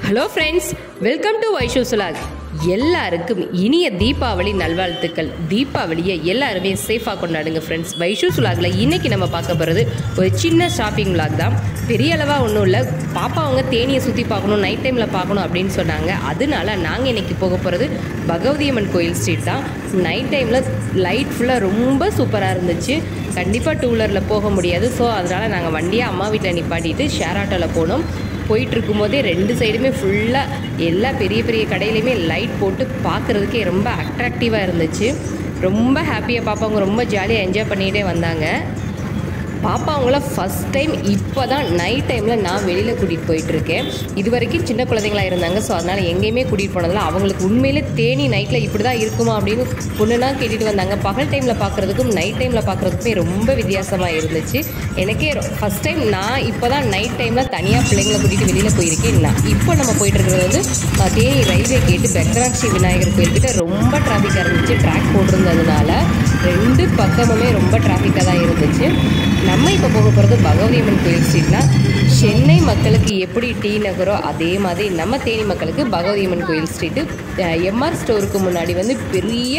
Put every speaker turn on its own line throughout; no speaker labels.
hello friends welcome to Vaishu சுலாக் எல்லாருக்கும் இனிய தீபாவளி நல்வாழ்த்துக்கள் தீபாவளியை எல்லாருமே சேஃபாக கொண்டாடுங்க ஃப்ரெண்ட்ஸ் வைஷூ சுலாகில் இன்றைக்கி நம்ம பார்க்க போகிறது ஒரு சின்ன ஷாப்பிங் விளாக் தான் பெரிய அளவாக ஒன்றும் இல்லை பாப்பா அவங்க தேனியை சுற்றி பார்க்கணும் நைட் டைமில் பார்க்கணும் அப்படின்னு சொன்னாங்க அதனால நாங்கள் இன்றைக்கி போக போகிறது பகவதி அம்மன் கோயில் ஸ்ட்ரீட் தான் நைட் டைமில் லைட் ஃபுல்லாக ரொம்ப சூப்பராக இருந்துச்சு கண்டிப்பாக டூ வீலரில் போக முடியாது ஸோ அதனால் நாங்கள் வண்டியை அம்மா வீட்டில் நிப்பாட்டிட்டு ஷேர் ஆட்டோவில் போனோம் போயிட்டு இருக்கும்போதே ரெண்டு சைடுமே ஃபுல்லாக எல்லா பெரிய பெரிய கடையிலையுமே லைட் போட்டு பார்க்குறதுக்கே ரொம்ப அட்ராக்டிவாக இருந்துச்சு ரொம்ப ஹாப்பியாக பாப்பாங்க ரொம்ப ஜாலியாக என்ஜாய் பண்ணிகிட்டே வந்தாங்க பாப்பா அவங்கள ஃபஸ்ட் டைம் இப்போ தான் நைட் டைமில் நான் வெளியில் கூட்டிகிட்டு போயிட்டுருக்கேன் இது வரைக்கும் சின்ன குழந்தைங்களா இருந்தாங்க ஸோ அதனால் எங்கேயுமே கூட்டிகிட்டு போனதில்ல அவங்களுக்கு உண்மையிலே தேனி நைட்டில் இப்படி தான் இருக்குமா அப்படின்னு பொண்ணுனா கேட்டுட்டு வந்தாங்க பகல் டைமில் பார்க்குறதுக்கும் நைட் டைமில் பார்க்குறதுக்குமே ரொம்ப வித்தியாசமாக இருந்துச்சு எனக்கே ஃபஸ்ட் டைம் நான் இப்போ தான் நைட் டைமில் தனியாக பிள்ளைங்களை கூட்டிகிட்டு வெளியில் போயிருக்கேன் நான் இப்போ நம்ம போயிட்டு இருக்கிறது வந்து அஹ், தேனி ரயில்வே கேட்டு பெக்கராட்சி விநாயகர் கோயில்கிட்ட ரொம்ப டிராஃபிக்காக இருந்துச்சு ட்ராக் போட்டிருந்ததுனால ரெண்டு பக்கமுமே ரொம்ப டிராஃபிக்காக தான் இருந்துச்சு நம்ம இப்போ போக போகிறது பகவதி அம்மன் கோயில் ஸ்ட்ரீட்னா சென்னை மக்களுக்கு எப்படி டி நகரோ அதே மாதிரி நம்ம தேனி மக்களுக்கு பகவதி அம்மன் கோயில் ஸ்ட்ரீட்டு எம்ஆர் ஸ்டோருக்கு முன்னாடி வந்து பெரிய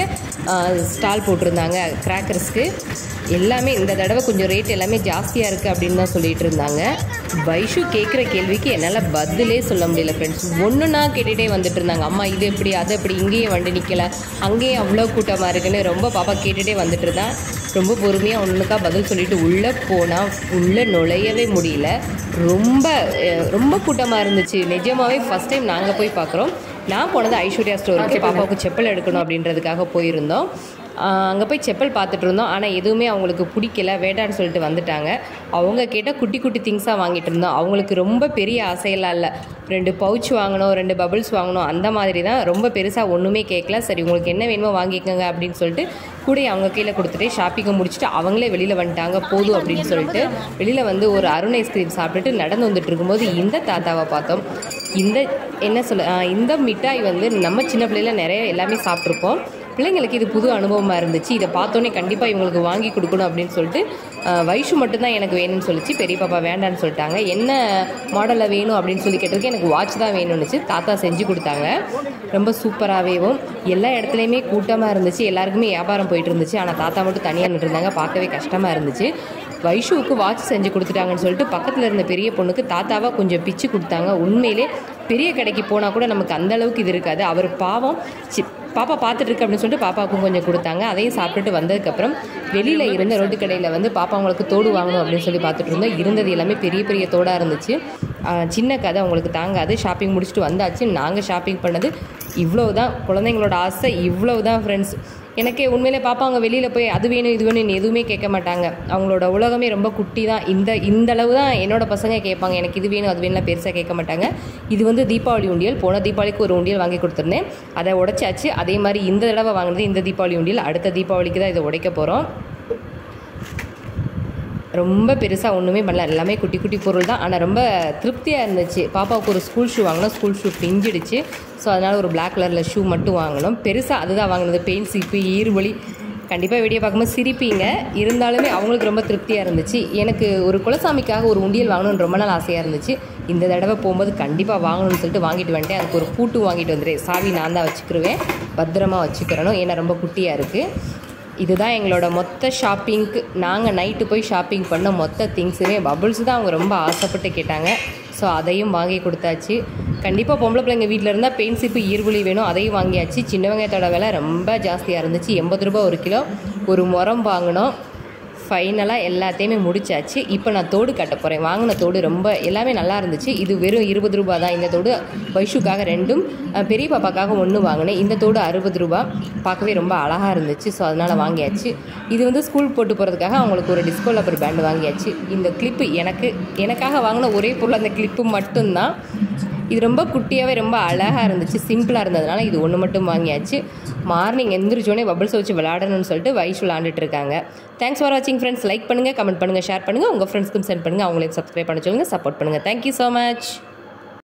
ஸ்டால் போட்டிருந்தாங்க கிராக்கர்ஸ்க்கு எல்லாமே இந்த தடவை கொஞ்சம் ரேட் எல்லாமே ஜாஸ்தியாக இருக்குது அப்படின்னு தான் சொல்லிட்டு இருந்தாங்க வைஷு கேட்குற கேள்விக்கு என்னால் பதிலே சொல்ல முடியல ஃப்ரெண்ட்ஸ் ஒன்றுனா கேட்டுகிட்டே வந்துட்டு இருந்தாங்க அம்மா இது எப்படி அது எப்படி இங்கேயும் வண்டி நிற்கல அங்கேயும் அவ்வளோ கூட்டமாக இருக்குன்னு ரொம்ப பாப்பா கேட்டுகிட்டே வந்துட்டு இருந்தான் ரொம்ப பொறுமையாக ஒன்றுக்கா பதில் சொல்லிட்டு உள்ளே போனால் உள்ளே நுழையவே முடியல ரொம்ப அஹ், ரொம்ப கூட்டமாக இருந்துச்சு நிஜமாகவே ஃபஸ்ட் டைம் நாங்கள் போய் பார்க்குறோம் நான் போனது ஐஸ்வர்யா ஸ்டோருக்கு பாப்பாவுக்கு செப்பல் எடுக்கணும் அப்படின்றதுக்காக போயிருந்தோம் அங்கே போய் செப்பல் பார்த்துட்டு இருந்தோம் ஆனால் எதுவுமே அவங்களுக்கு பிடிக்கல வேண்டான்னு சொல்லிட்டு வந்துட்டாங்க அவங்க கேட்டால் குட்டி குட்டி திங்ஸாக வாங்கிட்டு இருந்தோம் அவங்களுக்கு ரொம்ப பெரிய ஆசையெல்லாம் இல்லை ரெண்டு பவுச் வாங்கணும் ரெண்டு பபிள்ஸ் வாங்கணும் அந்த மாதிரி தான் ரொம்ப பெருசாக ஒன்றுமே கேட்கல சரி உங்களுக்கு என்ன வேணுமோ வாங்கிக்கோங்க அப்படின்னு சொல்லிட்டு கூட அவங்க கீழே கொடுத்துட்டு ஷாப்பிங்கை முடிச்சுட்டு அவங்களே வெளியில் வந்துட்டாங்க போதும் அப்படின்னு சொல்லிட்டு வெளியில் வந்து ஒரு அருண் ஐஸ்கிரீம் சாப்பிட்டுட்டு நடந்து வந்துட்டு இருக்கும்போது இந்த தாத்தாவை பார்த்தோம் இந்த என்ன சொல்ல ஆ, இந்த மிட்டாய் வந்து நம்ம சின்ன பிள்ளையில நிறைய எல்லாமே சாப்பிட்ருப்போம் பிள்ளைங்களுக்கு இது புது அனுபவமாக இருந்துச்சு இதை பார்த்தோன்னே கண்டிப்பாக இவங்களுக்கு வாங்கி கொடுக்கணும் அப்படின்னு சொல்லிட்டு ஆஹ், வைஷு மட்டும்தான் எனக்கு வேணும்னு சொல்லிச்சு பெரிய பாப்பா வேண்டான்னு சொல்லிட்டாங்க என்ன மாடலில் வேணும் அப்படின்னு சொல்லி கேட்டதுக்கு எனக்கு வாட்ச் தான் வேணும்னுச்சு தாத்தா செஞ்சு கொடுத்தாங்க ரொம்ப சூப்பராகவேவும் எல்லா இடத்துலையுமே கூட்டமாக இருந்துச்சு எல்லாருக்குமே வியாபாரம் போயிட்டு இருந்துச்சு ஆனால் தாத்தா மட்டும் தனியாக நின்றுருந்தாங்க பார்க்கவே கஷ்டமாக இருந்துச்சு வைஷுவுக்கு வாட்ச் செஞ்சு கொடுத்துட்டாங்கன்னு சொல்லிட்டு பக்கத்தில் இருந்த பெரிய பொண்ணுக்கு தாத்தாவா கொஞ்சம் பிச்சு கொடுத்தாங்க உண்மையிலே பெரிய கடைக்கு போனால் கூட நமக்கு அந்த அளவுக்கு இது இருக்காது அவர் பாவம் சி பாப்பா பார்த்துட்டு இருக்கு அப்படின்னு சொல்லிட்டு பாப்பாவுக்கும் கொஞ்சம் கொடுத்தாங்க அதையும் சாப்பிட்டுட்டு வந்ததுக்கப்புறம் வெளியில் இருந்த ரோட்டு கடையில் வந்து பாப்பா அவங்களுக்கு தோடு வாங்கணும் அப்படின்னு சொல்லி பார்த்துட்டு இருந்தோம் இருந்தது எல்லாமே பெரிய பெரிய தோடாக இருந்துச்சு ஆஹ் சின்ன கதை அவங்களுக்கு தாங்காது ஷாப்பிங் முடிச்சுட்டு வந்தாச்சு நாங்கள் ஷாப்பிங் பண்ணது இவ்வளோ தான் குழந்தைங்களோட ஆசை இவ்வளவு தான் ஃப்ரெண்ட்ஸ் எனக்கே உண்மையிலே பாப்பா அவங்க வெளியில் போய் அது வேணும் இது வேணும் எதுவுமே கேட்க மாட்டாங்க அவங்களோட உலகமே ரொம்ப குட்டி தான் இந்த இந்த அளவு தான் என்னோட பசங்க கேட்பாங்க எனக்கு இது வேணும் அது வேணும்லாம் பெருசாக கேட்க மாட்டாங்க இது வந்து தீபாவளி உண்டியல் போன தீபாவளிக்கு ஒரு உண்டியல் வாங்கி கொடுத்துருந்தேன் அதை உடைச்சாச்சு அதே மாதிரி இந்த தடவை வாங்கினது இந்த தீபாவளி உண்டியல் அடுத்த தீபாவளிக்கு தான் இதை உடைக்க போகிறோம் ரொம்ப பெருசாக ஒன்றுமே பண்ணல எல்லாமே குட்டி குட்டி பொருள் தான் ஆனால் ரொம்ப திருப்தியாக இருந்துச்சு பாப்பாவுக்கு ஒரு ஸ்கூல் ஷூ வாங்கினோம் ஸ்கூல் ஷூ பிஞ்சிடுச்சு ஸோ அதனால் ஒரு Black கலரில் ஷூ மட்டும் வாங்கினோம் பெருசாக அதுதான் வாங்கினது பெயின் சீப்பு ஈர்வழி கண்டிப்பாக வீடியோ பார்க்கும்போது சிரிப்பீங்க இருந்தாலுமே அவங்களுக்கு ரொம்ப திருப்தியாக இருந்துச்சு எனக்கு ஒரு குலசாமிக்காக ஒரு உண்டியல் வாங்கணும்னு ரொம்ப நாள் ஆசையாக இருந்துச்சு இந்த தடவை போகும்போது கண்டிப்பாக வாங்கணும்னு சொல்லிட்டு வாங்கிட்டு வந்துட்டேன் அதுக்கு ஒரு பூட்டு வாங்கிட்டு வந்துடுறேன் சாவி நான் தான் வச்சுக்கிருவேன் பத்திரமா வச்சுக்கிறணும் ஏன்னா ரொம்ப குட்டியாக இருக்குது இதுதான் எங்களோட மொத்த ஷாப்பிங்க்கு நாங்கள் நைட்டு போய் ஷாப்பிங் பண்ண மொத்த திங்ஸுமே பபுள்ஸ் தான் அவங்க ரொம்ப ஆசைப்பட்டு கேட்டாங்க ஸோ அதையும் வாங்கி கொடுத்தாச்சு கண்டிப்பாக பொம்பளை பிள்ளைங்க வீட்டில் இருந்தால் பெயிண்ட் சீப்பு ஈர்வழி வேணும் அதையும் வாங்கியாச்சு சின்ன வெங்காயத்தோட விலை ரொம்ப ஜாஸ்தியாக இருந்துச்சு எண்பது ரூபாய் ஒரு கிலோ ஒரு முறம் வாங்கினோம் ஃபைனலாக எல்லாத்தையுமே முடிச்சாச்சு இப்போ நான் தோடு கட்ட போகிறேன் வாங்கின தோடு ரொம்ப எல்லாமே நல்லா இருந்துச்சு இது வெறும் இருபது ரூபா தான் இந்த தோடு வைஷுக்காக ரெண்டும் அஹ், பெரிய பாப்பாக்காக ஒன்று வாங்கினேன் இந்த தோடு அறுபது ரூபா பார்க்கவே ரொம்ப அழகாக இருந்துச்சு ஸோ அதனால் வாங்கியாச்சு இது வந்து ஸ்கூல் போட்டு போகிறதுக்காக அவங்களுக்கு ஒரு டிஸ்கோ லப்பர் பேண்ட் வாங்கியாச்சு இந்த கிளிப்பு எனக்கு எனக்காக வாங்கின ஒரே பொருள் அந்த கிளிப்பு மட்டும்தான் இது ரொம்ப குட்டியாகவே ரொம்ப அழகாக இருந்துச்சு சிம்பிளாக இருந்ததுனால இது ஒன்று மட்டும் வாங்கியாச்சு மார்னிங் எந்திரிச்சோடனே பபிள்ஸ் வச்சு விளையாடணும்னு சொல்லிட்டு வயசு விளாண்டுட்டு இருக்காங்க தேங்க்ஸ் ஃபார் வாட்சிங் ஃப்ரெண்ட்ஸ் லைக் பண்ணுங்கள் கமெண்ட் பண்ணுங்கள் ஷேர் பண்ணுங்கள் உங்கள் ஃப்ரெண்ட்ஸ்க்கும் சென்ட் பண்ணுங்கள் அவங்களையும் சப்ஸ்கிரைப் பண்ண சொல்லுங்கள் சப்போர்ட் பண்ணுங்கள் தேங்க்யூ ஸோ மச்